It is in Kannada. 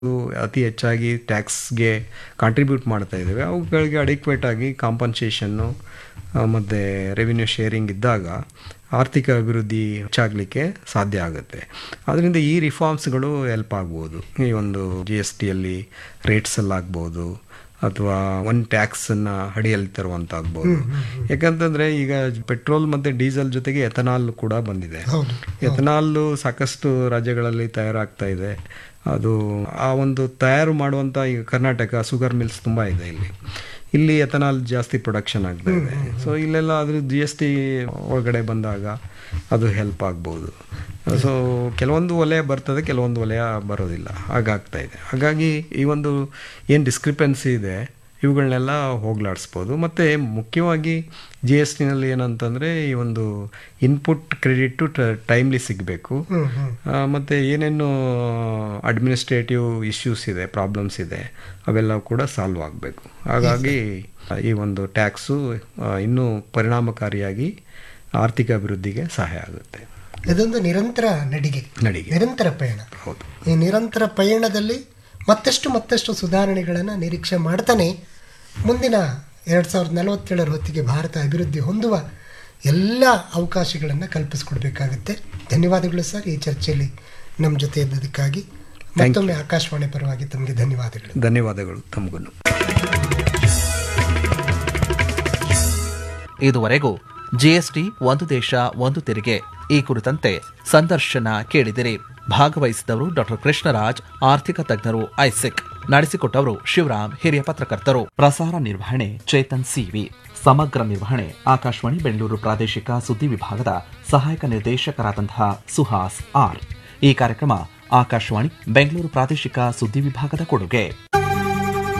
ಅತಿ ಹೆಚ್ಚಾಗಿ ಟ್ಯಾಕ್ಸ್ಗೆ ಕಾಂಟ್ರಿಬ್ಯೂಟ್ ಮಾಡ್ತಾ ಇದ್ದಾವೆ ಅವುಗಳಿಗೆ ಅಡಿಕ್ವೇಟ್ ಆಗಿ ಕಾಂಪನ್ಸೇಷನ್ನು ಮತ್ತು ರೆವಿನ್ಯೂ ಶೇರಿಂಗ್ ಇದ್ದಾಗ ಆರ್ಥಿಕ ಅಭಿವೃದ್ಧಿ ಹೆಚ್ಚಾಗಲಿಕ್ಕೆ ಸಾಧ್ಯ ಆಗುತ್ತೆ ಅದರಿಂದ ಈ ರಿಫಾರ್ಮ್ಸ್ಗಳು ಹೆಲ್ಪ್ ಆಗ್ಬೋದು ಈ ಒಂದು ಜಿ ಎಸ್ ಟಿಯಲ್ಲಿ ರೇಟ್ಸಲ್ಲಾಗ್ಬೋದು ಅಥವಾ ಒಂದು ಟ್ಯಾಕ್ಸನ್ನು ಅಡಿಯಲ್ಲಿ ತರುವಂತಾಗ್ಬೋದು ಯಾಕಂತಂದರೆ ಈಗ ಪೆಟ್ರೋಲ್ ಮತ್ತು ಡೀಸೆಲ್ ಜೊತೆಗೆ ಎಥನಾಲ್ ಕೂಡ ಬಂದಿದೆ ಹೌದು ಎಥನಾಲ್ಲು ಸಾಕಷ್ಟು ರಾಜ್ಯಗಳಲ್ಲಿ ತಯಾರಾಗ್ತಾ ಇದೆ ಅದು ಆ ಒಂದು ತಯಾರು ಮಾಡುವಂಥ ಈಗ ಕರ್ನಾಟಕ ಶುಗರ್ ಮಿಲ್ಸ್ ತುಂಬ ಇದೆ ಇಲ್ಲಿ ಇಲ್ಲಿ ಎಥನಾಲ್ ಜಾಸ್ತಿ ಪ್ರೊಡಕ್ಷನ್ ಆಗ್ತಾ ಇದೆ ಸೊ ಇಲ್ಲೆಲ್ಲ ಅದ್ರ ಜಿ ಎಸ್ ಟಿ ಒಳಗಡೆ ಬಂದಾಗ ಅದು ಹೆಲ್ಪ್ ಆಗ್ಬೋದು ಸೊ ಕೆಲವೊಂದು ವಲಯ ಬರ್ತದೆ ಕೆಲವೊಂದು ವಲಯ ಬರೋದಿಲ್ಲ ಹಾಗಾಗ್ತಾ ಇದೆ ಹಾಗಾಗಿ ಈ ಒಂದು ಏನು ಡಿಸ್ಕ್ರಿಪೆನ್ಸಿ ಇದೆ ಇವುಗಳನ್ನೆಲ್ಲ ಹೋಗ್ಲಾಡಿಸ್ಬೋದು ಮತ್ತು ಮುಖ್ಯವಾಗಿ ಜಿ ಎಸ್ ಟಿನಲ್ಲಿ ಏನಂತಂದರೆ ಈ ಒಂದು ಇನ್ಪುಟ್ ಕ್ರೆಡಿಟು ಟೈಮ್ಲಿ ಸಿಗಬೇಕು ಹ್ಮ್ ಹ್ಮ್ ಮತ್ತು ಏನೇನು ಅಡ್ಮಿನಿಸ್ಟ್ರೇಟಿವ್ ಇಶ್ಯೂಸ್ ಇದೆ ಪ್ರಾಬ್ಲಮ್ಸ್ ಇದೆ ಅವೆಲ್ಲ ಕೂಡ ಸಾಲ್ವ್ ಆಗಬೇಕು ಹಾಗಾಗಿ ಈ ಒಂದು ಟ್ಯಾಕ್ಸು ಇನ್ನೂ ಪರಿಣಾಮಕಾರಿಯಾಗಿ ಆರ್ಥಿಕ ಅಭಿವೃದ್ಧಿಗೆ ಸಹಾಯ ಆಗುತ್ತೆ ಇದೊಂದು ನಿರಂತರ ನಡಿಗೆ ನಡಿಗೆ ನಿರಂತರ ಪಯಣ ಹೌದು ಈ ನಿರಂತರ ಪಯಣದಲ್ಲಿ ಮತ್ತಷ್ಟು ಮತ್ತಷ್ಟು ಸುಧಾರಣೆಗಳನ್ನು ನಿರೀಕ್ಷೆ ಮಾಡ್ತಾನೆ ಮುಂದಿನ ಎರಡು ಸಾವಿರದ ನಲವತ್ತೇಳರ ಹೊತ್ತಿಗೆ ಭಾರತ ಅಭಿವೃದ್ಧಿ ಹೊಂದುವ ಎಲ್ಲ ಅವಕಾಶಗಳನ್ನು ಕಲ್ಪಿಸ್ಕೊಡ್ಬೇಕಾಗುತ್ತೆ ಧನ್ಯವಾದಗಳು ಸರ್ ಈ ಚರ್ಚೆಯಲ್ಲಿ ನಮ್ಮ ಜೊತೆ ಇದ್ದದಕ್ಕಾಗಿ ಮತ್ತೊಮ್ಮೆ ಆಕಾಶವಾಣಿ ಪರವಾಗಿ ತಮಗೆ ಧನ್ಯವಾದಗಳು ಧನ್ಯವಾದಗಳು ತಮಗೂ ಇದುವರೆಗೂ ಜಿಎಸ್ಟಿ ಒಂದು ದೇಶ ಒಂದು ತೆರಿಗೆ ಈ ಕುರಿತಂತೆ ಸಂದರ್ಶನ ಕೇಳಿದಿರಿ ಭಾಗವಹಿಸಿದವರು ಡಾಕ್ಟರ್ ಕೃಷ್ಣರಾಜ್ ಆರ್ಥಿಕ ತಜ್ಞರು ಐಸಿಕ್ ನಡೆಸಿಕೊಟ್ಟವರು ಶಿವರಾಮ್ ಹಿರಿಯ ಪತ್ರಕರ್ತರು ಪ್ರಸಾರ ನಿರ್ವಹಣೆ ಚೇತನ್ ಸಿವಿ ಸಮಗ್ರ ನಿರ್ವಹಣೆ ಆಕಾಶವಾಣಿ ಬೆಂಗಳೂರು ಪ್ರಾದೇಶಿಕ ಸುದ್ದಿ ವಿಭಾಗದ ಸಹಾಯಕ ನಿರ್ದೇಶಕರಾದಂತಹ ಸುಹಾಸ್ ಆರ್ ಈ ಕಾರ್ಯಕ್ರಮ ಆಕಾಶವಾಣಿ ಬೆಂಗಳೂರು ಪ್ರಾದೇಶಿಕ ಸುದ್ದಿ ವಿಭಾಗದ ಕೊಡುಗೆ